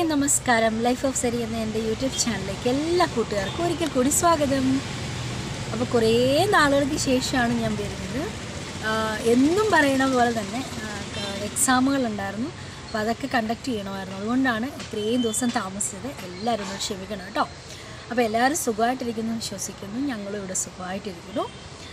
hi നമസ്കാരം life of സരി എന്ന എൻ്റെ യൂട്യൂബ് ചാനലിലേക്ക് എല്ലാ കൂട്ടുകാർക്കും ഒരിക്കൽ കൂടി സ്വാഗതം അപ്പോൾ കുറേ നാളുകൾക്ക് ശേഷമാണ് ഞാൻ വരുന്നത് ആഹ് എന്നും പറയണ പോലെ തന്നെ എക്സാമുകൾ ഉണ്ടായിരുന്നു അപ്പോൾ അതൊക്കെ കണ്ടക്ട് ചെയ്യണമായിരുന്നു അതുകൊണ്ടാണ് ഇത്രയും ദിവസം താമസിച്ചത് എല്ലാവരും ഒന്ന് ക്ഷമിക്കണം കേട്ടോ അപ്പോൾ എല്ലാവരും സുഖമായിട്ടിരിക്കുന്നു എന്ന് വിശ്വസിക്കുന്നു ഞങ്ങളും ഇവിടെ സുഖമായിട്ടിരിക്കുന്നു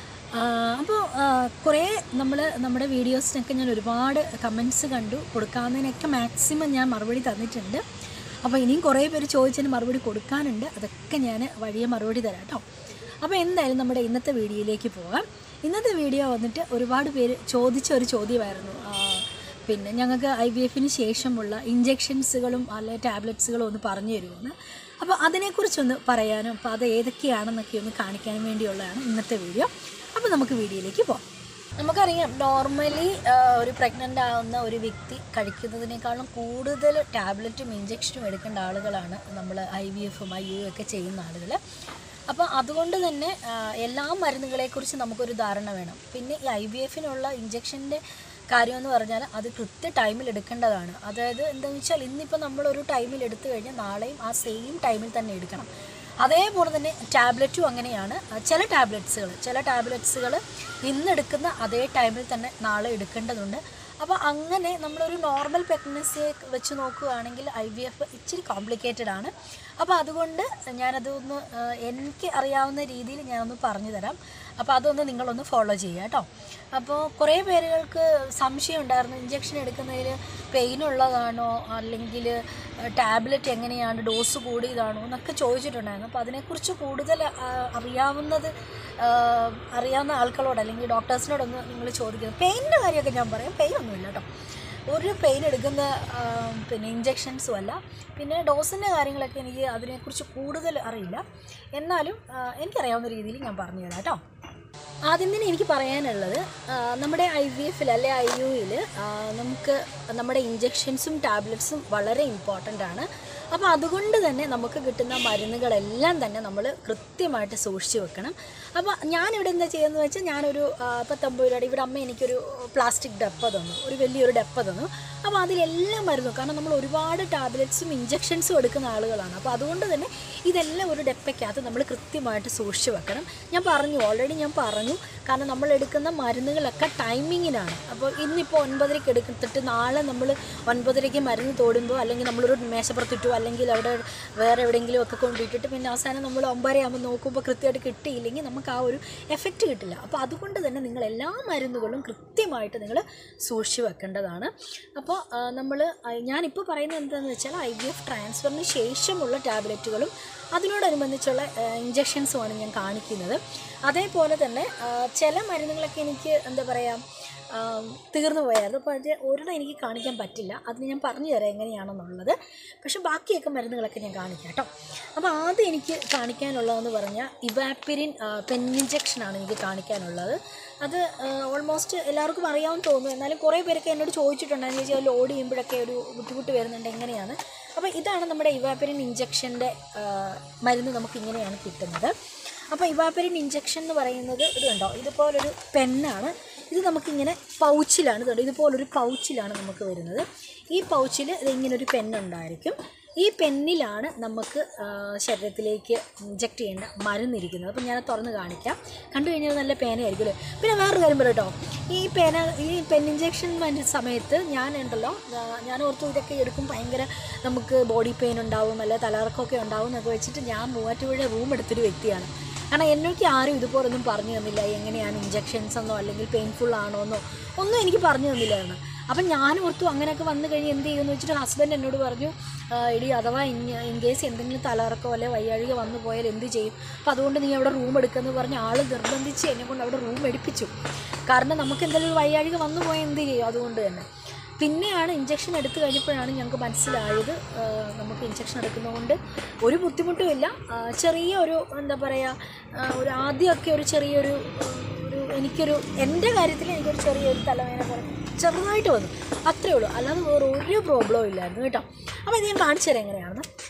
അപ്പോൾ കുറേ നമ്മൾ നമ്മുടെ വീഡിയോസിനൊക്കെ ഞാൻ ഒരുപാട് കമൻസ് കണ്ടു കൊടുക്കാവുന്നതിനൊക്കെ മാക്സിമം ഞാൻ മറുപടി തന്നിട്ടുണ്ട് അപ്പോൾ ഇനിയും കുറേ പേര് ചോദിച്ചതിന് മറുപടി കൊടുക്കാനുണ്ട് അതൊക്കെ ഞാൻ വഴിയെ മറുപടി തരാം കേട്ടോ അപ്പോൾ എന്തായാലും നമ്മുടെ ഇന്നത്തെ വീഡിയോയിലേക്ക് പോകാം ഇന്നത്തെ വീഡിയോ വന്നിട്ട് ഒരുപാട് പേര് ചോദിച്ച ഒരു ചോദ്യമായിരുന്നു ആ, പിന്നെ ഞങ്ങൾക്ക് ഐ വി എഫിന് ശേഷമുള്ള ഇഞ്ചെക്ഷൻസുകളും അല്ലെ ടാബ്ലറ്റ്സുകളും ഒന്ന് പറഞ്ഞു തരുമെന്ന് അപ്പോൾ അതിനെക്കുറിച്ചൊന്ന് പറയാനും അപ്പോൾ അത് ഏതൊക്കെയാണെന്നൊക്കെ ഒന്ന് കാണിക്കാനും വേണ്ടിയുള്ളതാണ് ഇന്നത്തെ വീഡിയോ അപ്പോൾ നമുക്ക് വീഡിയോയിലേക്ക് പോകാം നമുക്കറിയാം നോർമലി ഒരു പ്രഗ്നൻ്റ് ആവുന്ന ഒരു വ്യക്തി കഴിക്കുന്നതിനേക്കാളും കൂടുതൽ ടാബ്ലറ്റും ഇഞ്ചക്ഷനും എടുക്കേണ്ട ആളുകളാണ് നമ്മൾ ഐ വി എഫും ഐ യു ഒക്കെ ചെയ്യുന്ന ആളുകൾ അപ്പോൾ അതുകൊണ്ട് തന്നെ ആ, എല്ലാ മരുന്നുകളെക്കുറിച്ച് നമുക്കൊരു ധാരണ വേണം പിന്നെ ഈ ഐ വി എഫിനുള്ള ഇഞ്ചക്ഷൻ്റെ കാര്യമെന്ന് പറഞ്ഞാൽ അത് കൃത്യ ടൈമിൽ എടുക്കേണ്ടതാണ് അതായത് എന്താണെന്ന് വെച്ചാൽ ഇന്നിപ്പോൾ നമ്മളൊരു ടൈമിൽ എടുത്തു കഴിഞ്ഞാൽ നാളെയും ആ സെയിം ടൈമിൽ തന്നെ എടുക്കണം അതേപോലെ തന്നെ ടാബ്ലറ്റും അങ്ങനെയാണ് ആ, ചില ടാബ്ലറ്റ്സുകൾ ചില ടാബ്ലറ്റ്സുകൾ ഇന്ന് എടുക്കുന്ന അതേ ടൈമിൽ തന്നെ നാളെ എടുക്കേണ്ടതുണ്ട് അപ്പോൾ അങ്ങനെ നമ്മളൊരു നോർമൽ പ്രഗ്നൻസിയെ വെച്ച് നോക്കുകയാണെങ്കിൽ ഐ വി എഫ് ഇച്ചിരി കോംപ്ലിക്കേറ്റഡ് ആണ് അപ്പോൾ അതുകൊണ്ട് ഞാനതൊന്ന് ആ, എനിക്ക് അറിയാവുന്ന രീതിയിൽ ഞാനൊന്ന് പറഞ്ഞു തരാം അപ്പോൾ അതൊന്ന് നിങ്ങളൊന്ന് ഫോളോ ചെയ്യുക കേട്ടോ അപ്പോൾ കുറേ പേരുകൾക്ക് സംശയം ഉണ്ടായിരുന്നു ഇഞ്ചക്ഷൻ എടുക്കുന്നതിൽ പെയിൻ ഉള്ളതാണോ അല്ലെങ്കിൽ ടാബ്ലറ്റ് എങ്ങനെയാണ് ഡോസ് കൂടിയതാണോ എന്നൊക്കെ ചോദിച്ചിട്ടുണ്ടായിരുന്നു അപ്പോൾ അതിനെക്കുറിച്ച് കൂടുതൽ ആ, അറിയാവുന്നത് ആ, അറിയാവുന്ന ആൾക്കാരോട് അല്ലെങ്കിൽ ഡോക്ടേഴ്സിനോടൊന്ന് നിങ്ങൾ ചോദിക്കുന്നത് പെയിനിൻ്റെ കാര്യമൊക്കെ ഞാൻ പറയാം പെയിൻ ഒന്നുമില്ല കേട്ടോ ഒരു പെയിൻ എടുക്കുന്ന ആ, പിന്നെ ഇഞ്ചെക്ഷൻസും അല്ല പിന്നെ ഡോസിൻ്റെ കാര്യങ്ങളൊക്കെ എനിക്ക് അതിനെക്കുറിച്ച് കൂടുതൽ അറിയില്ല എന്നാലും ആ, എനിക്കറിയാവുന്ന രീതിയിൽ ഞാൻ പറഞ്ഞു തരാം കേട്ടോ ആദ്യം തന്നെ എനിക്ക് പറയാനുള്ളത് ആ, നമ്മുടെ ഐ വി എഫിൽ അല്ലെ ഐ യുയിൽ നമുക്ക് നമ്മുടെ ഇഞ്ചെക്ഷൻസും ടാബ്ലറ്റ്സും വളരെ ഇമ്പോർട്ടൻ്റ് ആണ് അപ്പോൾ അതുകൊണ്ട് തന്നെ നമുക്ക് കിട്ടുന്ന മരുന്നുകളെല്ലാം തന്നെ നമ്മൾ കൃത്യമായിട്ട് സൂക്ഷിച്ച് വെക്കണം അപ്പോൾ ഞാനിവിടെ എന്താ ചെയ്യുന്നത് വെച്ചാൽ ഞാനൊരു ആ, പത്തൊമ്പത് രൂപയുടെ ഇവിടെ അമ്മ എനിക്കൊരു പ്ലാസ്റ്റിക് ഡപ്പ തന്നു ഒരു വലിയൊരു ഡപ്പ തന്നു അപ്പോൾ അതിലെല്ലാം മരുന്നു കാരണം നമ്മൾ ഒരുപാട് ടാബ്ലറ്റ്സും ഇഞ്ചെക്ഷൻസും എടുക്കുന്ന ആളുകളാണ് അപ്പോൾ അതുകൊണ്ട് തന്നെ ഇതെല്ലാം ഒരു ഡപ്പയ്ക്കകത്ത് നമ്മൾ കൃത്യമായിട്ട് സൂക്ഷിച്ച് വെക്കണം ഞാൻ പറഞ്ഞു ഓൾറെഡി ഞാൻ പറഞ്ഞു കാരണം നമ്മൾ എടുക്കുന്ന മരുന്നുകളൊക്കെ ടൈമിങ്ങിനാണ് അപ്പോൾ ഇന്നിപ്പോൾ ഒൻപതരയ്ക്ക് എടുത്തിട്ട് നാളെ നമ്മൾ ഒൻപതരയ്ക്ക് മരുന്ന് തോടുമ്പോൾ അല്ലെങ്കിൽ നമ്മളൊരു മേശപ്പുറത്തിട്ടു അല്ലെങ്കിൽ അവിടെ വേറെ എവിടെയെങ്കിലും ഒക്കെ കൊണ്ടിട്ടിട്ട് പിന്നെ അവസാനം നമ്മൾ ഒമ്പതരയാകുമ്പോൾ നോക്കുമ്പോൾ കൃത്യമായിട്ട് കിട്ടിയില്ലെങ്കിൽ നമുക്ക് ആ ഒരു എഫക്റ്റ് കിട്ടില്ല അപ്പോൾ അതുകൊണ്ട് തന്നെ നിങ്ങൾ എല്ലാ മരുന്നുകളും കൃത്യമായിട്ട് നിങ്ങൾ സൂക്ഷിച്ച് വെക്കേണ്ടതാണ് അപ്പോൾ നമ്മൾ ഞാനിപ്പോൾ പറയുന്നത് എന്താണെന്ന് വെച്ചാൽ ഐ വി എഫ് ട്രാൻസ്ഫറിന് ശേഷമുള്ള ടാബ്ലറ്റുകളും അതിനോടനുബന്ധിച്ചുള്ള ഇഞ്ചക്ഷൻസുമാണ് ഞാൻ കാണിക്കുന്നത് അതേപോലെ തന്നെ ആ, ചില മരുന്നുകളൊക്കെ എനിക്ക് എന്താ പറയുക തീർന്നു പോയായിരുന്നു അപ്പോൾ അത് ഒരെണ്ണം എനിക്ക് കാണിക്കാൻ പറ്റില്ല അതിന് ഞാൻ പറഞ്ഞു തരാം എങ്ങനെയാണെന്നുള്ളത് പക്ഷേ ബാക്കിയൊക്കെ മരുന്നുകളൊക്കെ ഞാൻ കാണിക്കാം കേട്ടോ അപ്പോൾ ആദ്യം എനിക്ക് കാണിക്കാനുള്ളതെന്ന് പറഞ്ഞാൽ ഇവാപ്പിരിൻ പെൻ ഇഞ്ചക്ഷനാണ് എനിക്ക് കാണിക്കാനുള്ളത് അത് ഓൾമോസ്റ്റ് എല്ലാവർക്കും അറിയാമെന്ന് തോന്നുന്നു എന്നാലും കുറേ പേരൊക്കെ എന്നോട് ചോദിച്ചിട്ടുണ്ടായിരുന്നു ചേച്ചി അത് ലോഡ് ചെയ്യുമ്പോഴൊക്കെ ഒരു ബുദ്ധിമുട്ട് വരുന്നുണ്ട് എങ്ങനെയാണ് അപ്പോൾ ഇതാണ് നമ്മുടെ ഇവാപ്പിരിൻ ഇഞ്ചക്ഷൻ്റെ മരുന്ന് നമുക്ക് ഇങ്ങനെയാണ് കിട്ടുന്നത് അപ്പോൾ ഇവാപ്പരിൻ ഇഞ്ചക്ഷൻ എന്ന് പറയുന്നത് ഇത് കണ്ടോ ഇതുപോലൊരു പെന്നാണ് ഇത് നമുക്കിങ്ങനെ പൗച്ചിലാണ് ഇതുണ്ട് ഇതുപോലൊരു പൗച്ചിലാണ് നമുക്ക് വരുന്നത് ഈ പൗച്ചിൽ ഇതിങ്ങനൊരു പെന്നുണ്ടായിരിക്കും ഈ പെന്നിലാണ് നമുക്ക് ആ, ശരീരത്തിലേക്ക് ഇഞ്ചക്ട് ചെയ്യേണ്ട മരുന്നിരിക്കുന്നത് അപ്പോൾ ഞാൻ തുറന്ന് കാണിക്കാം കണ്ടു കഴിഞ്ഞാൽ നല്ല പേനയായിരിക്കും അല്ലേ പിന്നെ വേറൊരു കാര്യം പറയട്ടോ ഈ പേന ഈ പെൻ ഇഞ്ചക്ഷൻ സമയത്ത് ഞാൻ ഉണ്ടല്ലോ ആ, ഞാൻ ഓർത്തു ഇതൊക്കെ എടുക്കും ഭയങ്കര നമുക്ക് ബോഡി പെയിൻ ഉണ്ടാവും അല്ലെ തലകറക്കമൊക്കെ ഉണ്ടാവും എന്നൊക്കെ വെച്ചിട്ട് ഞാൻ മൂവാറ്റുപുഴ റൂം എടുത്തൊരു വ്യക്തിയാണ് കാരണം എനിക്ക് ആരും ഇതുപോലൊന്നും പറഞ്ഞു തന്നില്ല എങ്ങനെയാണ് ഇഞ്ചക്ഷൻസ് എന്നോ അല്ലെങ്കിൽ പെയിൻഫുൾ ആണോ എന്നോ ഒന്നും എനിക്ക് പറഞ്ഞു തന്നില്ലായിരുന്നു അപ്പം ഞാൻ ഓർത്തു അങ്ങനെയൊക്കെ വന്നു കഴിഞ്ഞ് എന്ത് ചെയ്യുമെന്ന് വെച്ചിട്ട് ഹസ്ബൻഡ് എന്നോട് പറഞ്ഞു "ആ, എടി അഥവാ ഇൻ ഇൻ കേസ് എന്തെങ്കിലും തലകറക്കോ അല്ലെ വയ്യാഴിക വന്നു പോയാൽ എന്ത് ചെയ്യും അപ്പോൾ അതുകൊണ്ട് നീ അവിടെ റൂം എടുക്കുമെന്ന് പറഞ്ഞ് ആൾ നിർബന്ധിച്ച് എന്നെ കൊണ്ട് അവിടെ റൂം എടുപ്പിച്ചു കാരണം നമുക്ക് എന്തെങ്കിലും ഒരു വയ്യാഴിക വന്നു പോയാൽ എന്ത് ചെയ്യും അതുകൊണ്ട് തന്നെ പിന്നെയാണ് ഇഞ്ചക്ഷൻ എടുത്തു കഴിഞ്ഞപ്പോഴാണ് ഞങ്ങൾക്ക് മനസ്സിലായത് ആ, നമുക്ക് ഇഞ്ചക്ഷൻ എടുക്കുന്നതുകൊണ്ട് ഒരു ബുദ്ധിമുട്ടുമില്ല ആ, ചെറിയ ഒരു എന്താ പറയുക ആ, ഒരു ആദ്യമൊക്കെ ഒരു ചെറിയൊരു ആ, ഒരു എനിക്കൊരു എൻ്റെ കാര്യത്തിൽ എനിക്കൊരു ചെറിയൊരു തലവേദന പോലെ ചെറുതായിട്ട് വന്നു അത്രേ ഉള്ളൂ അല്ലാതെ വേറെ ഒരു പ്രോബ്ലവും ഇല്ലായിരുന്നു കേട്ടോ അപ്പോൾ ഇത് ഞാൻ കാണിച്ചു തരാം എങ്ങനെയാണെന്ന്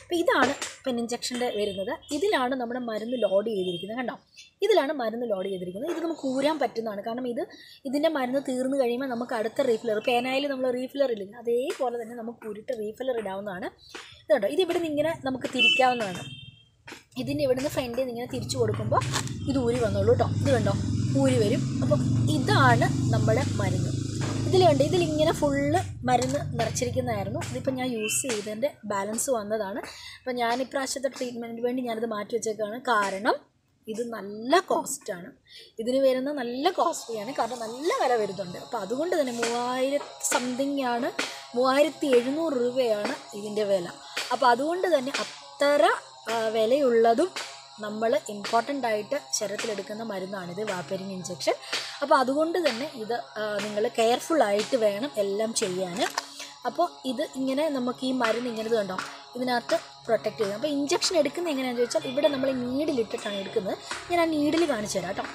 അപ്പോൾ ഇതാണ് പെൻ ഇഞ്ചക്ഷൻ്റെ വരുന്നത് ഇതിലാണ് നമ്മുടെ മരുന്ന് ലോഡ് ചെയ്തിരിക്കുന്നത് കണ്ടോ ഇതിലാണ് മരുന്ന് ലോഡ് ചെയ്തിരിക്കുന്നത് ഇത് നമുക്ക് ഊരാൻ പറ്റുന്നതാണ് കാരണം ഇത് ഇതിൻ്റെ മരുന്ന് തീർന്നു കഴിയുമ്പോൾ നമുക്ക് അടുത്ത റീഫില്ലർ പേനായിൽ നമ്മൾ റീഫില്ലർ ഇല്ല അതേപോലെ തന്നെ നമുക്ക് ഊരിട്ട് റീഫില്ലർ ഇടാവുന്നതാണ് ഇത് കണ്ടോ ഇത് ഇവിടെ നിന്ന് ഇങ്ങനെ നമുക്ക് തിരിക്കാവുന്നതാണ് ഇതിൻ്റെ ഇവിടുന്ന് ഫ്രണ്ടിൽ നിന്ന് ഇങ്ങനെ തിരിച്ചു കൊടുക്കുമ്പോൾ ഇത് ഊരി വന്നോളൂ കേട്ടോ ഇത് കണ്ടോ ഊരി വരും അപ്പം ഇതാണ് നമ്മുടെ മരുന്ന് ഇതിൽ കണ്ട് ഇതിലിങ്ങനെ ഫുള്ള് മരുന്ന് നിറച്ചിരിക്കുന്നതായിരുന്നു ഇതിപ്പോൾ ഞാൻ യൂസ് ചെയ്തതിൻ്റെ ബാലൻസ് വന്നതാണ് അപ്പോൾ ഞാൻ ഇപ്രാവശ്യത്തെ ട്രീറ്റ്മെൻറ്റിന് വേണ്ടി ഞാനിത് മാറ്റി വെച്ചേക്കാണ് കാരണം ഇത് നല്ല കോസ്റ്റാണ് ഇതിന് വരുന്ന നല്ല കോസ്റ്റ്ലിയാണ് കാരണം നല്ല വില വരുന്നുണ്ട് അപ്പോൾ അതുകൊണ്ട് തന്നെ മൂവായിരത്തി സംതിങ് ആണ് മൂവായിരത്തി എഴുന്നൂറ് രൂപയാണ് ഇതിൻ്റെ വില അപ്പോൾ അതുകൊണ്ട് തന്നെ അത്ര ആ, വിലയുള്ളതും നമ്മൾ ഇമ്പോർട്ടൻ്റ് ആയിട്ട് ശരീരത്തിലെടുക്കുന്ന മരുന്നാണിത് വാപ്പരിൻ ഇഞ്ചെക്ഷൻ അപ്പോൾ അതുകൊണ്ട് തന്നെ ഇത് നിങ്ങൾ കെയർഫുൾ ആയിട്ട് വേണം എല്ലാം ചെയ്യാൻ അപ്പോൾ ഇത് ഇങ്ങനെ നമുക്ക് ഈ മരുന്ന് ഇങ്ങനെ ഇത് കണ്ടോ ഇതിനകത്ത് പ്രൊട്ടക്റ്റ് ചെയ്യും അപ്പോൾ ഇഞ്ചക്ഷൻ എടുക്കുന്നത് എങ്ങനെയാണെന്ന് ചോദിച്ചാൽ ഇവിടെ നമ്മൾ നീഡിലിട്ടിട്ടാണ് എടുക്കുന്നത് ഞാൻ ആ നീഡിൽ കാണിച്ചു തരാം കേട്ടോ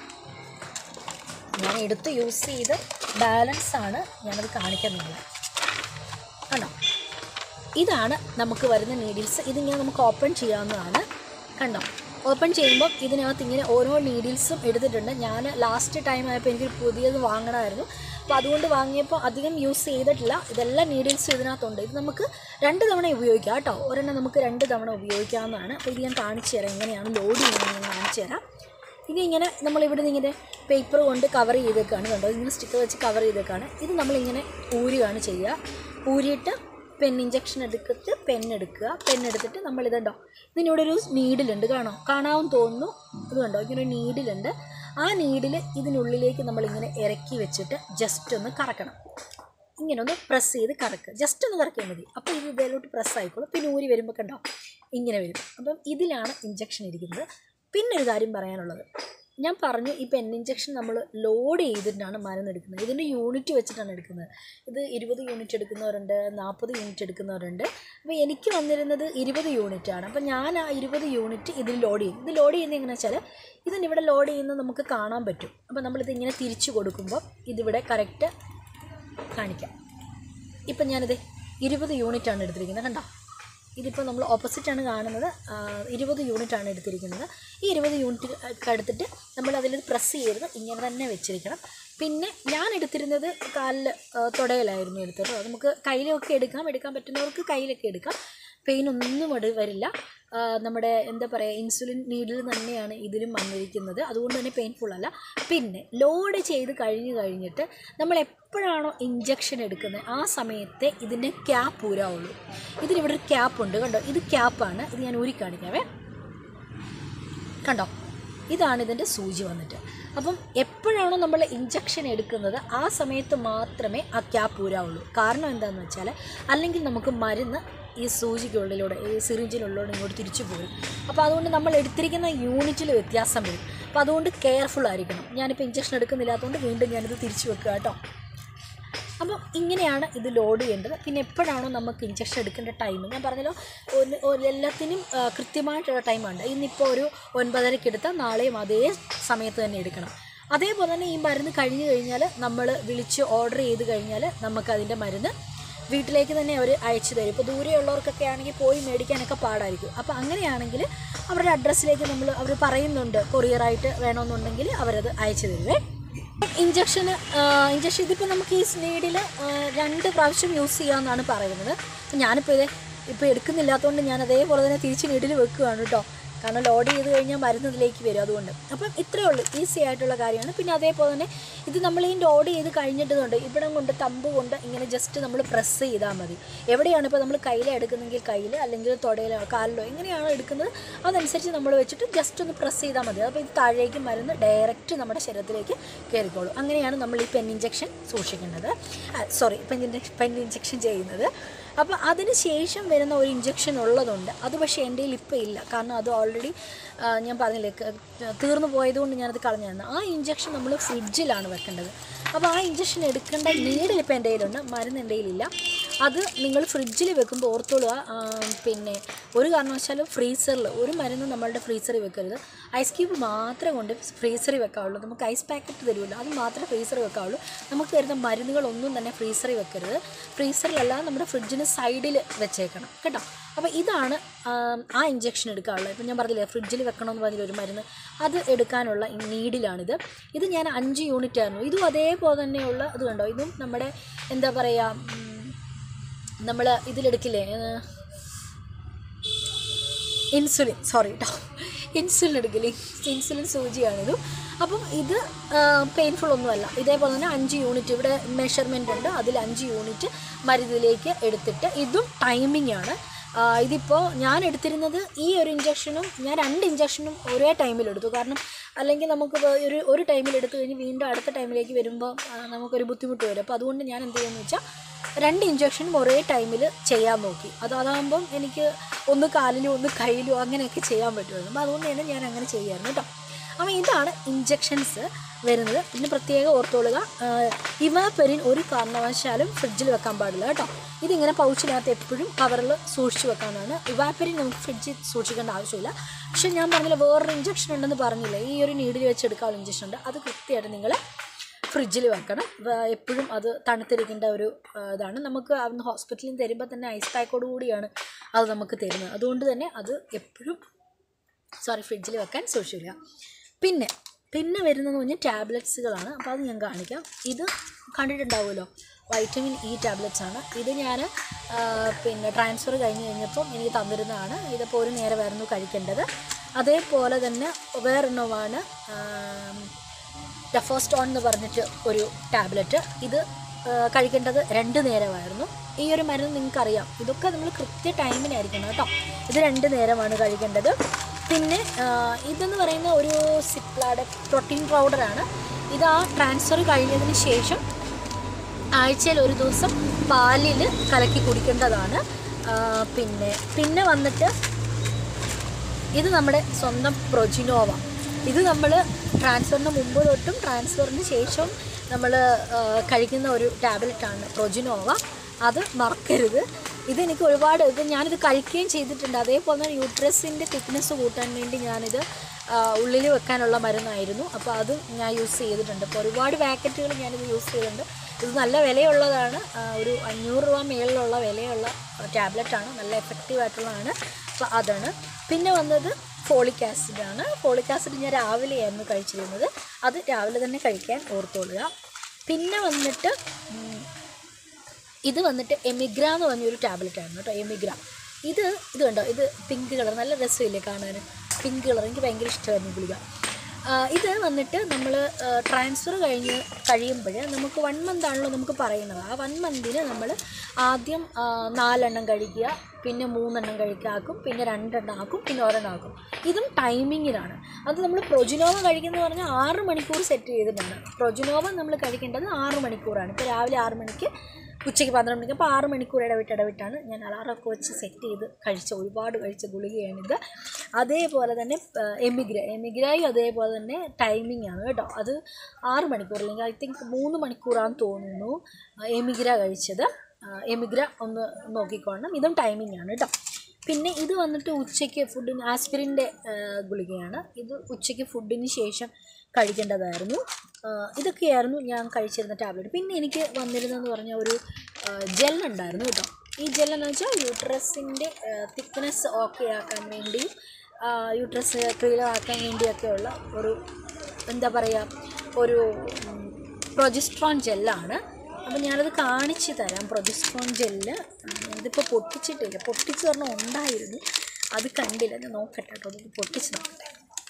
ഞാൻ എടുത്ത് യൂസ് ചെയ്ത് ബാലൻസ് ആണ് ഞാനത് കാണിക്കാൻ നിങ്ങളെ കണ്ടോ ഇതാണ് നമുക്ക് വരുന്ന നീഡിൽസ് ഇതിങ്ങനെ നമുക്ക് ഓപ്പൺ ചെയ്യാവുന്നതാണ് കണ്ടോ ഓപ്പൺ ചെയ്യുമ്പോൾ ഇതിനകത്ത് ഇങ്ങനെ ഓരോ നീഡിൽസും എടുത്തിട്ടുണ്ട് ഞാൻ ലാസ്റ്റ് ടൈം ആയപ്പോൾ എനിക്ക് പുതിയത് വാങ്ങണമായിരുന്നു അപ്പോൾ അതുകൊണ്ട് വാങ്ങിയപ്പോൾ അധികം യൂസ് ചെയ്തിട്ടില്ല ഇതെല്ലാം നീഡിൽസ് ഇതിനകത്തുണ്ട് ഇത് നമുക്ക് രണ്ട് തവണ ഉപയോഗിക്കാം കേട്ടോ ഒരെണ്ണം നമുക്ക് രണ്ട് തവണ ഉപയോഗിക്കാവുന്നതാണ് അപ്പോൾ ഇത് ഞാൻ കാണിച്ചു തരാം എങ്ങനെയാണ് ലോഡ് ചെയ്യുന്നത് ഞാൻ കാണിച്ചു തരാം ഇത് ഇങ്ങനെ നമ്മൾ ഇവിടെ നിന്ന് ഇങ്ങനെ പേപ്പർ കൊണ്ട് കവർ ചെയ്തേക്കാണ് കണ്ടോ ഇങ്ങനെ സ്റ്റിക്കർ വെച്ച് കവർ ചെയ്തേക്കാണ് ഇത് നമ്മളിങ്ങനെ ഊരുകയാണ് ചെയ്യുക ഊരിയിട്ട് പെൻ ഇഞ്ചക്ഷൻ എടുത്തിട്ട് പെൻ എടുക്കുക പെൻ എടുത്തിട്ട് നമ്മൾ ഇതുണ്ടോ ഇതിനിവിടെ ഒരു നീഡിലുണ്ട് കാണോ കാണാവും തോന്നുന്നു ഇത് കണ്ടോ ഇങ്ങനെ ഒരു നീഡിലുണ്ട് ആ നീഡിൽ ഇതിനുള്ളിലേക്ക് നമ്മളിങ്ങനെ ഇറക്കി വെച്ചിട്ട് ജസ്റ്റ് ഒന്ന് കറക്കണം ഇങ്ങനെ ഒന്ന് പ്രസ് ചെയ്ത് കറക്കുക ജസ്റ്റ് ഒന്ന് കറക്കിയാൽ മതി അപ്പോൾ ഇത് ഇതിലോട്ട് പ്രസ് ആയിക്കോളും പിന്നെ ഊരി വരുമ്പോൾ കണ്ടോ ഇങ്ങനെ വരും അപ്പം ഇതിലാണ് ഇഞ്ചക്ഷൻ ഇരിക്കുന്നത് പിന്നെ ഒരു കാര്യം പറയാനുള്ളത് ഞാൻ പറഞ്ഞു ഈ പെൻ ഇഞ്ചക്ഷൻ നമ്മൾ ലോഡ് ചെയ്തിട്ടാണ് മരുന്ന് എടുക്കുന്നത് ഇതിൻ്റെ യൂണിറ്റ് വെച്ചിട്ടാണ് എടുക്കുന്നത് ഇത് ഇരുപത് യൂണിറ്റ് എടുക്കുന്നവരുണ്ട് നാൽപ്പത് യൂണിറ്റ് എടുക്കുന്നവരുണ്ട് അപ്പോൾ എനിക്ക് വന്നിരുന്നത് ഇരുപത് യൂണിറ്റ് ആണ് അപ്പോൾ ഞാൻ ആ ഇരുപത് യൂണിറ്റ് ഇതിൽ ലോഡ് ചെയ്യും ഇത് ലോഡ് ചെയ്യുന്നത് എങ്ങനെയാണെന്ന് വെച്ചാൽ ഇതിന് ഇവിടെ ലോഡ് ചെയ്യുന്നത് നമുക്ക് കാണാൻ പറ്റും അപ്പോൾ നമ്മളിത് ഇങ്ങനെ തിരിച്ചു കൊടുക്കുമ്പോൾ ഇതിവിടെ കറക്റ്റ് കാണിക്കാം ഇപ്പം ഞാനിത് ഇരുപത് യൂണിറ്റാണ് എടുത്തിരിക്കുന്നത് കണ്ടോ ഇതിപ്പോൾ നമ്മൾ ഓപ്പോസിറ്റാണ് കാണുന്നത് ആ, ഇരുപത് യൂണിറ്റാണ് എടുത്തിരിക്കുന്നത് ഈ ഇരുപത് യൂണിറ്റ് ഒക്കെ എടുത്തിട്ട് നമ്മൾ അതിൽ പ്രസ് ചെയ്യരുത് ഇങ്ങനെ തന്നെ വെച്ചിരിക്കണം പിന്നെ ഞാൻ എടുത്തിരുന്നത് കാലിൽ ആ, തുടയിലായിരുന്നു എടുത്തത് അത് നമുക്ക് കയ്യിലൊക്കെ എടുക്കാം എടുക്കാൻ പറ്റുന്നവർക്ക് കയ്യിലൊക്കെ എടുക്കാം പെയിൻ ഒന്നും അത് വരില്ല ആ, നമ്മുടെ എന്താ പറയുക ഇൻസുലിൻ നീഡിൽ തന്നെയാണ് ഇതിലും വന്നിരിക്കുന്നത് അതുകൊണ്ട് തന്നെ പെയിൻഫുൾ അല്ല പിന്നെ ലോഡ് ചെയ്ത് കഴിഞ്ഞ് കഴിഞ്ഞിട്ട് നമ്മൾ എപ്പോഴാണോ ഇഞ്ചക്ഷൻ എടുക്കുന്നത് ആ സമയത്തെ ഇതിൻ്റെ ക്യാപ്പ് ഊരാവുള്ളൂ ഇതിനിവിടെ ഒരു ക്യാപ്പ് ഉണ്ട് കണ്ടോ ഇത് ക്യാപ്പാണ് ഇത് ഞാൻ ഊരി കാണിക്കാവേ കണ്ടോ ഇതാണ് ഇതിൻ്റെ സൂചി വന്നിട്ട് അപ്പം എപ്പോഴാണോ നമ്മൾ ഇഞ്ചക്ഷൻ എടുക്കുന്നത് ആ സമയത്ത് മാത്രമേ ആ ക്യാപ്പ് ഊരാവുള്ളൂ കാരണം എന്താണെന്ന് വെച്ചാൽ അല്ലെങ്കിൽ നമുക്ക് മരുന്ന് ഈ സൂചിക്കുള്ളിലൂടെ ഈ സിറിഞ്ചിനുള്ളിലൂടെ ഇങ്ങോട്ട് തിരിച്ചു പോകും അപ്പോൾ അതുകൊണ്ട് നമ്മൾ എടുത്തിരിക്കുന്ന യൂണിറ്റിൽ വ്യത്യാസം വരും അപ്പോൾ അതുകൊണ്ട് കെയർഫുൾ ആയിരിക്കണം ഞാനിപ്പോൾ ഇഞ്ചക്ഷൻ എടുക്കുന്നില്ലാത്തതുകൊണ്ട് വീണ്ടും ഞാനിത് തിരിച്ചു വെക്കുക കേട്ടോ അപ്പം ഇങ്ങനെയാണ് ഇത് ലോഡ് ചെയ്യേണ്ടത് പിന്നെ എപ്പോഴാണോ നമുക്ക് ഇഞ്ചക്ഷൻ എടുക്കേണ്ട ടൈം ഞാൻ പറഞ്ഞല്ലോ ഒരു- ഒരു എല്ലാത്തിനും ആ, കൃത്യമായിട്ടുള്ള ടൈമുണ്ട് ഇന്നിപ്പോൾ ഒരു ഒൻപതരയ്ക്ക് എടുത്താൽ നാളെയും അതേ സമയത്ത് തന്നെ എടുക്കണം അതേപോലെ തന്നെ ഈ മരുന്ന് കഴിഞ്ഞ് കഴിഞ്ഞാൽ നമ്മൾ വിളിച്ച് ഓർഡർ ചെയ്ത് കഴിഞ്ഞാൽ നമുക്കതിൻ്റെ മരുന്ന് വീട്ടിലേക്ക് തന്നെ അവർ അയച്ചു തരും ഇപ്പോൾ ദൂരെയുള്ളവർക്കൊക്കെ ആണെങ്കിൽ പോയി മേടിക്കാനൊക്കെ പാടായിരിക്കും അപ്പോൾ അങ്ങനെയാണെങ്കിൽ അവരുടെ അഡ്രസ്സിലേക്ക് നമ്മൾ അവർ പറയുന്നുണ്ട് കൊറിയറായിട്ട് വേണമെന്നുണ്ടെങ്കിൽ അവരത് അയച്ചു തരുവേ ഇഞ്ചക്ഷൻ ഇഞ്ചക്ഷൻ ഇതിപ്പോൾ നമുക്ക് ഈ സ്നീഡിൽ രണ്ട് പ്രാവശ്യം യൂസ് ചെയ്യാമെന്നാണ് പറയുന്നത് അപ്പോൾ ഞാനിപ്പോൾ ഇത് ഇപ്പോൾ എടുക്കുന്നില്ലാത്തതുകൊണ്ട് ഞാൻ അതേപോലെ തന്നെ തിരിച്ച് നീഡിൽ വെക്കുകയാണ് കേട്ടോ കാരണം ലോഡ് ചെയ്ത് കഴിഞ്ഞാൽ മരുന്ന് ഇതിലേക്ക് വരും അതുകൊണ്ട് അപ്പം ഇത്രയേ ഉള്ളൂ ഈസി ആയിട്ടുള്ള കാര്യമാണ് പിന്നെ അതേപോലെ തന്നെ ഇത് നമ്മൾ ഈ ലോഡ് ചെയ്ത് കഴിഞ്ഞിട്ടുണ്ട് ഇവിടെ കൊണ്ട് തമ്പ് കൊണ്ട് ഇങ്ങനെ ജസ്റ്റ് നമ്മൾ പ്രസ് ചെയ്താൽ മതി എവിടെയാണ് ഇപ്പോൾ നമ്മൾ കയ്യിൽ എടുക്കുന്നെങ്കിൽ കയ്യിൽ അല്ലെങ്കിൽ തുടയിലോ കാലിലോ എങ്ങനെയാണോ എടുക്കുന്നത് അതനുസരിച്ച് നമ്മൾ വെച്ചിട്ട് ജസ്റ്റ് ഒന്ന് പ്രസ് ചെയ്താൽ മതി അപ്പോൾ ഇത് താഴേക്ക് മരുന്ന് ഡയറക്റ്റ് നമ്മുടെ ശരീരത്തിലേക്ക് കയറിക്കോളും അങ്ങനെയാണ് നമ്മൾ ഈ പെൻ ഇഞ്ചക്ഷൻ സൂക്ഷിക്കേണ്ടത് സോറി പെൻ പെൻ ഇഞ്ചക്ഷൻ ചെയ്യുന്നത് അപ്പോൾ അതിന് ശേഷം വരുന്ന ഒരു ഇഞ്ചക്ഷൻ ഉള്ളതുണ്ട് അത് പക്ഷേ എൻ്റെ കയ്യിൽ ഇപ്പോൾ ഇല്ല കാരണം അത് ഓൾറെഡി ഞാൻ പറഞ്ഞില്ലേ ക- തീർന്നു പോയതുകൊണ്ട് ഞാനത് കളഞ്ഞു തന്നു ആ ഇഞ്ചക്ഷൻ നമ്മൾ ഫ്രിഡ്ജിലാണ് വെക്കേണ്ടത് അപ്പോൾ ആ ഇഞ്ചക്ഷൻ എടുക്കേണ്ട നീഡിൽ ഇപ്പോൾ എൻ്റെ കയ്യിലുണ്ട് മരുന്ന് എൻ്റെ കയ്യിലില്ല അത് നിങ്ങൾ ഫ്രിഡ്ജിൽ വെക്കുമ്പോൾ ഓർത്തോളുക ആ, പിന്നെ ഒരു കാരണവശാലും ഫ്രീസറിൽ ഒരു മരുന്ന് നമ്മളുടെ ഫ്രീസറിൽ വെക്കരുത് ഐസ് ക്യൂബ് മാത്രമേ കൊണ്ട് ഫ്രീസറിൽ വെക്കാവുള്ളൂ നമുക്ക് ഐസ് പാക്കറ്റ് തരുമല്ലോ അത് മാത്രമേ ഫ്രീസറിൽ വെക്കാവുള്ളൂ നമുക്ക് തരുന്ന മരുന്നുകളൊന്നും തന്നെ ഫ്രീസറിൽ വെക്കരുത് ഫ്രീസറിലല്ലാതെ നമ്മുടെ ഫ്രിഡ്ജിന് സൈഡിൽ വെച്ചേക്കണം കേട്ടോ അപ്പോൾ ഇതാണ് ആം, ആ ഇഞ്ചെക്ഷൻ എടുക്കാനുള്ളത് ഇപ്പം ഞാൻ പറഞ്ഞില്ലേ ഫ്രിഡ്ജിൽ വെക്കണമെന്ന് പറഞ്ഞില്ല ഒരു മരുന്ന് അത് എടുക്കാനുള്ള നീഡിലാണിത് ഇത് ഞാൻ അഞ്ച് യൂണിറ്റ് ആയിരുന്നു ഇതും അതേപോലെ തന്നെയുള്ള ഇത് കണ്ടോ ഇതും നമ്മുടെ എന്താ പറയുക നമ്മൾ ഇതിലെടുക്കില്ലേ ഏഹ്, ഇൻസുലിൻ സോറി കേട്ടോ ഇൻസുലിൻ എടുക്കില്ലേ ഇൻസുലിൻ സൂചിയാണിതും അപ്പം ഇത് പെയിൻഫുൾ ഒന്നുമല്ല ഇതേപോലെ തന്നെ അഞ്ച് യൂണിറ്റ് ഇവിടെ മെഷർമെൻ്റ് ഉണ്ട് അതിൽ അഞ്ച് യൂണിറ്റ് മരുന്നിലേക്ക് എടുത്തിട്ട് ഇതും ടൈമിംഗ് ആണ് ആ, ഇതിപ്പോൾ ഞാൻ എടുത്തിരുന്നത് ഈ ഒരു ഇഞ്ചക്ഷനും ഞാൻ രണ്ട് ഇഞ്ചക്ഷനും ഒരേ ടൈമിൽ എടുത്തു കാരണം അല്ലെങ്കിൽ നമുക്ക് ഇപ്പൊ ഒരു ഒരു ടൈമിൽ എടുത്തു കഴിഞ്ഞ് വീണ്ടും അടുത്ത ടൈമിലേക്ക് വരുമ്പോൾ ആ, നമുക്കൊരു ബുദ്ധിമുട്ട് വരും അപ്പോൾ അതുകൊണ്ട് ഞാൻ എന്ത് ചെയ്യുമെന്ന് വെച്ചാൽ രണ്ട് ഇഞ്ചക്ഷനും ഒരേ ടൈമിൽ ചെയ്യാൻ നോക്കി അത് അതാകുമ്പം എനിക്ക് ഒന്ന് കാലിലും ഒന്ന് കയ്യിലും അങ്ങനെയൊക്കെ ചെയ്യാൻ പറ്റുമായിരുന്നു അപ്പോൾ അതുകൊണ്ട് തന്നെ ഞാൻ അങ്ങനെ ചെയ്യായിരുന്നു കേട്ടോ അപ്പോൾ ഇതാണ് ഇഞ്ചക്ഷൻസ് വരുന്നത് പിന്നെ പ്രത്യേകം ഓർത്തോളുക ഇവാപെരിൻ ഒരു കാരണവശാലും ഫ്രിഡ്ജിൽ വെക്കാൻ പാടില്ല കേട്ടോ ഇതിങ്ങനെ പൗച്ചിനകത്ത് എപ്പോഴും കവറിൽ സൂക്ഷിച്ച് വെക്കാനാണ് ഇവാപെരിൻ നമുക്ക് ഫ്രിഡ്ജിൽ സൂക്ഷിക്കേണ്ട ആവശ്യമില്ല പക്ഷേ ഞാൻ പറഞ്ഞില്ല വേറൊരു ഇഞ്ചക്ഷൻ ഉണ്ടെന്ന് പറഞ്ഞില്ലേ ഈ ഒരു നീഡിൽ വെച്ച് എടുക്കാനുള്ള ഇഞ്ചക്ഷൻ ഉണ്ട് അത് കൃത്യമായിട്ട് നിങ്ങൾ ഫ്രിഡ്ജിൽ വെക്കണം വ- എപ്പോഴും അത് തണുത്തിരിക്കേണ്ട ഒരു ആ, ഇതാണ് നമുക്ക് അവിടുന്ന് ഹോസ്പിറ്റലിൽ നിന്ന് തരുമ്പോൾ തന്നെ ഐസ് പാക്കോട് കൂടിയാണ് അത് നമുക്ക് തരുന്നത് അതുകൊണ്ട് തന്നെ അത് എപ്പോഴും സോറി ഫ്രിഡ്ജിൽ വെക്കാൻ സൂക്ഷിക്കുക പിന്നെ പിന്നെ വരുന്നതെന്ന് പറഞ്ഞാൽ ടാബ്ലറ്റ്സുകളാണ് അപ്പോൾ അത് ഞാൻ കാണിക്കാം ഇത് കണ്ടിട്ടുണ്ടാവുമല്ലോ വൈറ്റമിൻ ഇ ടാബ്ലറ്റ്സ് ആണ് ഇത് ഞാൻ പിന്നെ ട്രാൻസ്ഫർ കഴിഞ്ഞ് കഴിഞ്ഞപ്പം എനിക്ക് തന്നിരുന്നതാണ് ഇതിപ്പോൾ ഒരു നേരമായിരുന്നു കഴിക്കേണ്ടത് അതേപോലെ തന്നെ വേറൊരെണ്ണമാണ് ഡെഫോസ്റ്റോൺ എന്ന് പറഞ്ഞിട്ട് ഒരു ടാബ്ലറ്റ് ഇത് ആ, കഴിക്കേണ്ടത് രണ്ട് നേരമായിരുന്നു ഈ ഒരു മരുന്ന് നിങ്ങൾക്കറിയാം ഇതൊക്കെ നമ്മൾ കൃത്യ ടൈമിനായിരിക്കണം കേട്ടോ ഇത് രണ്ട് നേരമാണ് കഴിക്കേണ്ടത് പിന്നെ ആ, ഇതെന്ന് പറയുന്ന ഒരു സിപ്ലാഡ് പ്രോട്ടീൻ പൗഡറാണ് ഇത് ആ ട്രാൻസ്ഫർ കഴിഞ്ഞതിന് ശേഷം ആഴ്ചയിൽ ഒരു ദിവസം പാലിൽ കലക്കി കുടിക്കേണ്ടതാണ് ആ, പിന്നെ പിന്നെ വന്നിട്ട് ഇത് നമ്മുടെ സ്വന്തം പ്രൊജിനോവ ഇത് നമ്മൾ ട്രാൻസ്ഫറിന് മുമ്പ് തൊട്ടും ട്രാൻസ്ഫറിന് ശേഷവും നമ്മൾ കഴിക്കുന്ന ഒരു ടാബ്ലറ്റാണ് പ്രൊജിനോവ അത് മറക്കരുത് ഇതെനിക്ക് ഒരുപാട് ഇത് ഞാനിത് കഴിക്കുകയും ചെയ്തിട്ടുണ്ട് അതേപോലെ തന്നെ യൂട്രസിൻ്റെ തിക്നെസ് കൂട്ടാൻ വേണ്ടി ഞാനിത് ഉള്ളിൽ വെക്കാനുള്ള മരുന്നായിരുന്നു അപ്പോൾ അതും ഞാൻ യൂസ് ചെയ്തിട്ടുണ്ട് അപ്പോൾ ഒരുപാട് പാക്കറ്റുകൾ ഞാനിത് യൂസ് ചെയ്തിട്ടുണ്ട് ഇത് നല്ല വിലയുള്ളതാണ് ആ, ഒരു അഞ്ഞൂറ് രൂപ മേളിലുള്ള വിലയുള്ള ടാബ്ലറ്റാണ് നല്ല എഫക്റ്റീവ് ആയിട്ടുള്ളതാണ് അപ്പോൾ അതാണ് പിന്നെ വന്നത് ഫോളിക് ആസിഡാണ് ഫോളിക് ആസിഡ് ഞാൻ രാവിലെയായിരുന്നു കഴിച്ചിരുന്നത് അത് രാവിലെ തന്നെ കഴിക്കാൻ ഓർത്തോളുക പിന്നെ വന്നിട്ട് ഉം, ഇത് വന്നിട്ട് എമിഗ്ര എന്ന് പറഞ്ഞൊരു ടാബ്ലറ്റ് ആയിരുന്നു കേട്ടോ എമിഗ്ര ഇത് ഇത് കണ്ടോ ഇത് പിങ്ക് കളർ നല്ല രസമില്ലേ കാണാൻ പിങ്ക് കളർ എനിക്ക് ഭയങ്കര ഇഷ്ടമായിരുന്നു ഈ ഗുളിക ആ, ഇത് വന്നിട്ട് നമ്മൾ ട്രാൻസ്ഫർ കഴിഞ്ഞ് കഴിയുമ്പോൾ നമുക്ക് വൺ മന്ത് ആണല്ലോ നമുക്ക് പറയുന്നത് ആ വൺ മന്തിന് നമ്മൾ ആദ്യം ആ, നാലെണ്ണം കഴിക്കുക പിന്നെ മൂന്നെണ്ണം കഴിക്കുക ആക്കും പിന്നെ രണ്ടെണ്ണം ആക്കും പിന്നെ ഒരെണ്ണം ആക്കും ഇതും ടൈമിങ്ങിലാണ് അത് നമ്മൾ പ്രൊജിനോവ കഴിക്കുന്നത് പറഞ്ഞാൽ ആറ് മണിക്കൂർ സെറ്റ് ചെയ്തിട്ടുണ്ട് പ്രൊജിനോവ നമ്മൾ കഴിക്കേണ്ടത് ആറ് മണിക്കൂറാണ് ഇപ്പോൾ രാവിലെ ആറ് മണിക്ക് ഉച്ചയ്ക്ക് പന്ത്രണ്ട് മണിക്ക് അപ്പോൾ ആറ് മണിക്കൂർ ഇടവിട്ട് ഇടവിട്ടാണ് ഞാൻ അലാറൊക്കെ വെച്ച് സെറ്റ് ചെയ്ത് കഴിച്ച ഒരുപാട് കഴിച്ച ഗുളികയാണിത് അതേപോലെ തന്നെ എമിഗ്ര എമിഗ്രയും അതേപോലെ തന്നെ ടൈമിംഗ് ആണ് കേട്ടോ അത് ആറ് മണിക്കൂർ അല്ലെങ്കിൽ ഐ തിങ്ക് മൂന്ന് മണിക്കൂറാണെന്ന് തോന്നുന്നു എമിഗ്ര കഴിച്ചത് എമിഗ്ര ഒന്ന് നോക്കിക്കോണം ഇതും ടൈമിംഗ് ആണ് കേട്ടോ പിന്നെ ഇത് വന്നിട്ട് ഉച്ചയ്ക്ക് ഫുഡിന് ആസ്പിരിൻ്റെ ഗുളികയാണ് ഇത് ഉച്ചയ്ക്ക് ഫുഡിന് ശേഷം കഴിക്കേണ്ടതായിരുന്നു ആ, ഇതൊക്കെയായിരുന്നു ഞാൻ കഴിച്ചിരുന്ന ടാബ്ലറ്റ് പിന്നെ എനിക്ക് വന്നിരുന്നതെന്ന് പറഞ്ഞ ഒരു ജെൽ ഉണ്ടായിരുന്നു കേട്ടോ ഈ ജെൽ എന്ന് വെച്ചാൽ യൂട്രസിൻ്റെ തിക്നെസ് ഓക്കെ ആക്കാൻ വേണ്ടി യൂട്രസ് ക്ലീനാക്കാൻ വേണ്ടിയൊക്കെയുള്ള ഒരു എന്താ പറയുക ഒരു പ്രൊജിസ്ട്രോൺ ജെല്ലാണ് അപ്പോൾ ഞാനത് കാണിച്ച് തരാം പ്രൊജിസ്ട്രോൺ ജെല്ല് ഇതിപ്പോൾ പൊട്ടിച്ചിട്ടില്ല പൊട്ടിച്ച് പറഞ്ഞാൽ ഉണ്ടായിരുന്നു അത് കണ്ടില്ല ഞാൻ നോക്കട്ടെ കേട്ടോ അത് പൊട്ടിച്ച് നോക്കട്ടെ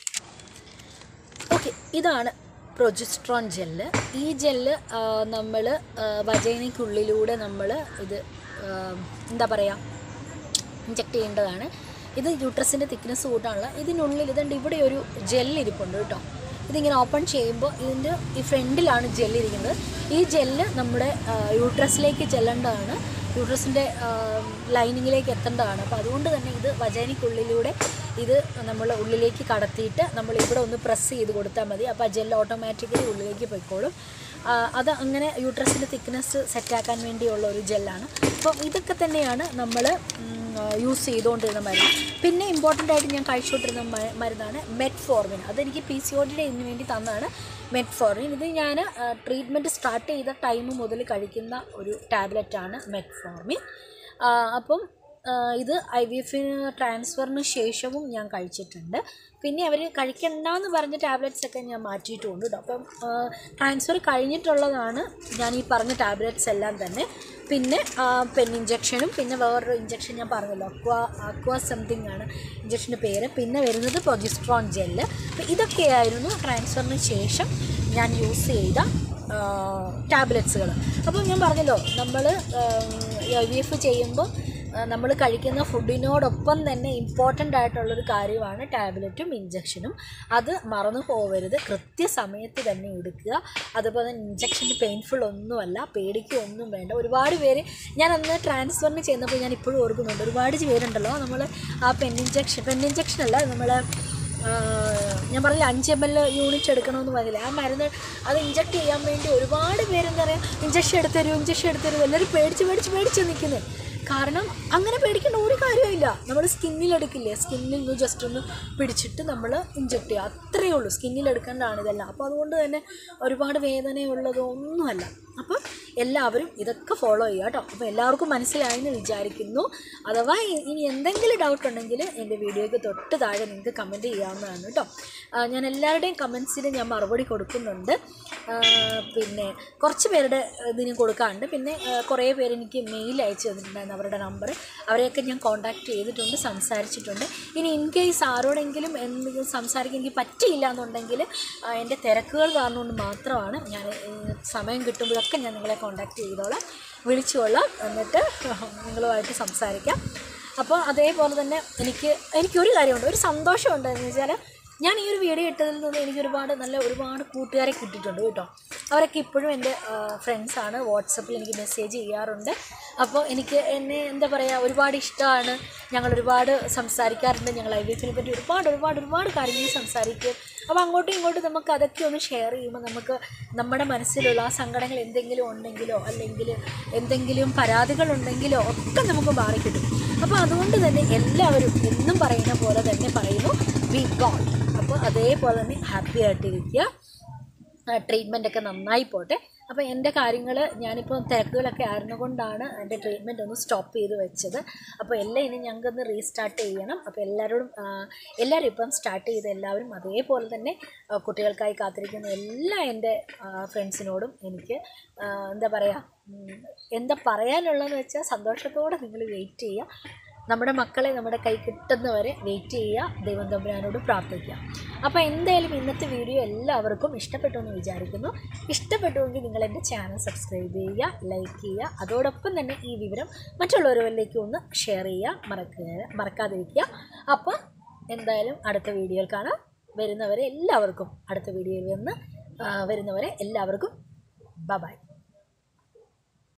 ഓക്കെ ഇതാണ് പ്രൊജിസ്ട്രോൺ ജെല്ല് ഈ ജെല്ല് നമ്മൾ വജൈനയ്ക്കുള്ളിലൂടെ നമ്മൾ ഇത് ആ, എന്താ പറയുക ഇഞ്ചെക്ട് ചെയ്യേണ്ടതാണ് ഇത് യൂട്രസിൻ്റെ തിക്നെസ് കൂട്ടാനുള്ള ഇതിനുള്ളിൽ ഇതുണ്ട് ഇവിടെ ഒരു ജെല്ല് ഇരിപ്പുണ്ട് കേട്ടോ ഇതിങ്ങനെ ഓപ്പൺ ചെയ്യുമ്പോൾ ഇതിൻ്റെ ഈ ഫ്രണ്ടിലാണ് ജെല്ല് ഇരിക്കുന്നത് ഈ ജെല്ല് നമ്മുടെ യൂട്രസിലേക്ക് ചെല്ലേണ്ടതാണ് യൂട്രസിൻ്റെ ലൈനിങ്ങിലേക്ക് എത്തേണ്ടതാണ് അപ്പോൾ അതുകൊണ്ട് തന്നെ ഇത് വജൈനിക്കുള്ളിലൂടെ ഇത് നമ്മൾ ഉള്ളിലേക്ക് കടത്തിയിട്ട് നമ്മൾ ഇവിടെ ഒന്ന് പ്രസ് ചെയ്ത് കൊടുത്താൽ മതി അപ്പോൾ ആ ജെൽ ഓട്ടോമാറ്റിക്കലി ഉള്ളിലേക്ക് പോയിക്കോളും ആ, അത് അങ്ങനെ യൂട്രസിൻ്റെ തിക്നെസ് സെറ്റാക്കാൻ വേണ്ടിയുള്ള ഒരു ജെല്ലാണ് അപ്പം ഇതൊക്കെ തന്നെയാണ് നമ്മൾ യൂസ് ചെയ്തുകൊണ്ടിരുന്ന മരുന്ന് പിന്നെ ഇമ്പോർട്ടൻ്റ് ആയിട്ട് ഞാൻ കഴിച്ചുകൊണ്ടിരുന്ന മ- മരുന്നാണ് മെറ്റ്ഫോർമിൻ അതെനിക്ക് പി സി ഒ ഡിയുടെ ഇതിന് വേണ്ടി തന്നതാണ് മെറ്റ്ഫോർമിൻ ഇത് ഞാൻ ട്രീറ്റ്മെൻറ്റ് സ്റ്റാർട്ട് ചെയ്ത ടൈം മുതൽ കഴിക്കുന്ന ഒരു ടാബ്ലറ്റാണ് മെറ്റ്ഫോർമിൻ ആ, അപ്പം ആ, ഇത് ഐ വി എഫിന് ട്രാൻസ്ഫറിന് ശേഷവും ഞാൻ കഴിച്ചിട്ടുണ്ട് പിന്നെ അവർ കഴിക്കണ്ടെന്ന് പറഞ്ഞ ടാബ്ലറ്റ്സ് ഒക്കെ ഞാൻ മാറ്റിയിട്ടുമുണ്ട് കേട്ടോ അപ്പം ട്രാൻസ്ഫർ കഴിഞ്ഞിട്ടുള്ളതാണ് ഞാൻ ഈ പറഞ്ഞ ടാബ്ലറ്റ്സ് എല്ലാം തന്നെ പിന്നെ പെൻ ഇഞ്ചക്ഷനും പിന്നെ വേറൊരു ഇഞ്ചക്ഷൻ ഞാൻ പറഞ്ഞല്ലോ അക്വ അക്വ സംതിങ് ആണ് ഇഞ്ചക്ഷൻ്റെ പേര് പിന്നെ വരുന്നത് പ്രൊജിസ്ട്രോൺ ജെല്ല് അപ്പം ഇതൊക്കെയായിരുന്നു ട്രാൻസ്ഫറിന് ശേഷം ഞാൻ യൂസ് ചെയ്ത ടാബ്ലറ്റ്സുകൾ അപ്പോൾ ഞാൻ പറഞ്ഞല്ലോ നമ്മൾ ഐ വി എഫ് ചെയ്യുമ്പോൾ നമ്മൾ കഴിക്കുന്ന ഫുഡിനോടൊപ്പം തന്നെ ഇമ്പോർട്ടൻ്റ് ആയിട്ടുള്ളൊരു കാര്യമാണ് ടാബ്ലറ്റും ഇഞ്ചക്ഷനും അത് മറന്നു പോകരുത് കൃത്യസമയത്ത് തന്നെ എടുക്കുക അതുപോലെ തന്നെ ഇഞ്ചക്ഷന് പെയിൻഫുൾ ഒന്നുമല്ല പേടിക്കൊന്നും വേണ്ട ഒരുപാട് പേര് ഞാൻ അന്ന് ട്രാൻസ്ഫറിന് ചെയ്യുന്നപ്പോൾ ഞാൻ ഇപ്പോഴും ഓർക്കുന്നുണ്ട് ഒരുപാട് പേരുണ്ടല്ലോ നമ്മൾ ആ പെൻ ഇഞ്ചക്ഷൻ പെൻ ഇഞ്ചക്ഷൻ അല്ല നമ്മൾ ഞാൻ പറഞ്ഞില്ല അഞ്ച് എം എൽ യൂണിറ്റ് എടുക്കണമെന്ന് പറഞ്ഞില്ല ആ മരുന്ന് അത് ഇഞ്ചക്ട് ചെയ്യാൻ വേണ്ടി ഒരുപാട് പേരെന്താ പറയുക ഇഞ്ചക്ഷൻ എടുത്തരൂ ഇഞ്ചക്ഷൻ എടുത്തരൂ എല്ലാവരും പേടിച്ച് പേടിച്ച് പേടിച്ച് നിൽക്കുന്നത് കാരണം അങ്ങനെ പേടിക്കേണ്ട ഒരു കാര്യമില്ല നമ്മൾ സ്കിന്നിൽ എടുക്കില്ലേ സ്കിന്നിൽ നിന്ന് ജസ്റ്റ് ഒന്ന് പിടിച്ചിട്ട് നമ്മൾ ഇഞ്ചക്ട് ചെയ്യുക അത്രയേ ഉള്ളൂ സ്കിന്നിൽ എടുക്കേണ്ടതാണ് ഇതെല്ലാം അപ്പോൾ അതുകൊണ്ട് തന്നെ ഒരുപാട് വേദനയുള്ളതോ ഒന്നുമല്ല അപ്പം എല്ലാവരും ഇതൊക്കെ ഫോളോ ചെയ്യുക കേട്ടോ അപ്പോൾ എല്ലാവർക്കും മനസ്സിലായെന്ന് വിചാരിക്കുന്നു അഥവാ ഇ- ഇനി എന്തെങ്കിലും ഡൗട്ട് ഉണ്ടെങ്കിൽ എൻ്റെ വീഡിയോയ്ക്ക് തൊട്ട് താഴെ നിങ്ങൾക്ക് കമൻറ്റ് ചെയ്യാവുന്നതാണ് കേട്ടോ ആ, ഞാൻ എല്ലാവരുടെയും കമൻസിന് ഞാൻ മറുപടി കൊടുക്കുന്നുണ്ട് ആ, പിന്നെ കുറച്ച് പേരുടെ ഇതിന് കൊടുക്കാറുണ്ട് പിന്നെ ആ, കുറേ പേര് എനിക്ക് മെയിൽ അയച്ചു തന്നിട്ടുണ്ടായിരുന്നു അവരുടെ നമ്പർ അവരെയൊക്കെ ഞാൻ കോൺടാക്റ്റ് ചെയ്തിട്ടുണ്ട് സംസാരിച്ചിട്ടുണ്ട് ഇനി ഇൻ കേസ് ആരോടെങ്കിലും എന്തെങ്കിലും സംസാരിക്കാൻ എനിക്ക് പറ്റിയില്ല എന്നുണ്ടെങ്കിൽ ആ, എൻ്റെ തിരക്കുകൾ കാരണം കൊണ്ട് മാത്രമാണ് ഞാൻ ഈ സമയം കിട്ടുമ്പോഴൊക്കെ ഞാൻ നിങ്ങളെ കോൺടാക്റ്റ് ചെയ്തോളാം വിളിച്ചുകൊള്ളാം എന്നിട്ട് നിങ്ങളുമായിട്ട് സംസാരിക്കാം അപ്പോൾ അതേപോലെ തന്നെ എനിക്ക് എനിക്കൊരു കാര്യമുണ്ട് ഒരു സന്തോഷമുണ്ട് എന്ന് വെച്ചാൽ ഞാൻ ഈ ഒരു വീഡിയോ ഇട്ടതിൽ നിന്ന് എനിക്ക് ഒരുപാട് നല്ല ഒരുപാട് കൂട്ടുകാരെ കിട്ടിയിട്ടുണ്ട് കേട്ടോ അവരൊക്കെ ഇപ്പോഴും എൻ്റെ ഫ്രണ്ട്സാണ് വാട്സപ്പിൽ എനിക്ക് മെസ്സേജ് ചെയ്യാറുണ്ട് അപ്പോൾ എനിക്ക് എന്നെ എന്താ പറയുക ഒരുപാട് ഇഷ്ടമാണ് ഞങ്ങൾ ഒരുപാട് സംസാരിക്കാറുണ്ട് ഞങ്ങൾ ഐ വി എഫിനെ പറ്റി ഒരുപാട് ഒരുപാട് ഒരുപാട് കാര്യങ്ങൾ സംസാരിക്കും അപ്പോൾ അങ്ങോട്ടും ഇങ്ങോട്ടും നമുക്ക് അതൊക്കെ ഒന്ന് ഷെയർ ചെയ്യുമ്പോൾ നമുക്ക് നമ്മുടെ മനസ്സിലുള്ള ആ സങ്കടങ്ങൾ എന്തെങ്കിലും ഉണ്ടെങ്കിലോ അല്ലെങ്കിൽ എന്തെങ്കിലും പരാതികളുണ്ടെങ്കിലോ ഒക്കെ നമുക്ക് മാറിക്കിട്ടും അപ്പോൾ അതുകൊണ്ട് തന്നെ എല്ലാവരും എന്നും പറയുന്ന പോലെ തന്നെ പറയുന്നു വി ഗോഡ് അപ്പോൾ അതേപോലെ തന്നെ ഹാപ്പി ആയിട്ടിരിക്കുക ട്രീറ്റ്മെൻ്റ് ഒക്കെ നന്നായി പോട്ടെ അപ്പോൾ എൻ്റെ കാര്യങ്ങൾ ഞാനിപ്പോൾ തിരക്കുകളൊക്കെ ആയിരുന്നു കൊണ്ടാണ് എൻ്റെ ട്രീറ്റ്മെൻറ്റ് ഒന്ന് സ്റ്റോപ്പ് ചെയ്ത് വെച്ചത് അപ്പോൾ എല്ലാം ഇനി ഞങ്ങൾക്കൊന്ന് റീസ്റ്റാർട്ട് ചെയ്യണം അപ്പോൾ എല്ലാവരോടും ആ, എല്ലാവരും ഇപ്പം സ്റ്റാർട്ട് ചെയ്ത എല്ലാവരും അതേപോലെ തന്നെ ആ, കുട്ടികൾക്കായി കാത്തിരിക്കുന്ന എല്ലാ എൻ്റെ ഫ്രണ്ട്സിനോടും എനിക്ക് ആ, എന്താ പറയുക ഉം, എന്താ പറയാനുള്ളതെന്ന് വെച്ചാൽ സന്തോഷത്തോടെ നിങ്ങൾ വെയിറ്റ് ചെയ്യുക നമ്മുടെ മക്കളെ നമ്മുടെ കൈ കിട്ടുന്നവരെ വെയിറ്റ് ചെയ്യുക ദൈവം തമ്പുരാനോട് പ്രാർത്ഥിക്കുക അപ്പോൾ എന്തായാലും ഇന്നത്തെ വീഡിയോ എല്ലാവർക്കും ഇഷ്ടപ്പെട്ടു എന്ന് വിചാരിക്കുന്നു ഇഷ്ടപ്പെട്ടുവെങ്കിൽ നിങ്ങൾ എൻ്റെ ചാനൽ സബ്സ്ക്രൈബ് ചെയ്യുക ലൈക്ക് ചെയ്യുക അതോടൊപ്പം തന്നെ ഈ വിവരം മറ്റുള്ളവരിലേക്ക് ഒന്ന് ഷെയർ ചെയ്യുക മറക്കുക മറക്കാതിരിക്കുക അപ്പോൾ എന്തായാലും അടുത്ത വീഡിയോയിൽ കാണാം വരുന്നവരെ എല്ലാവർക്കും അടുത്ത വീഡിയോയിൽ നിന്ന് ആ, വരുന്നവരെ എല്ലാവർക്കും ബ ബൈ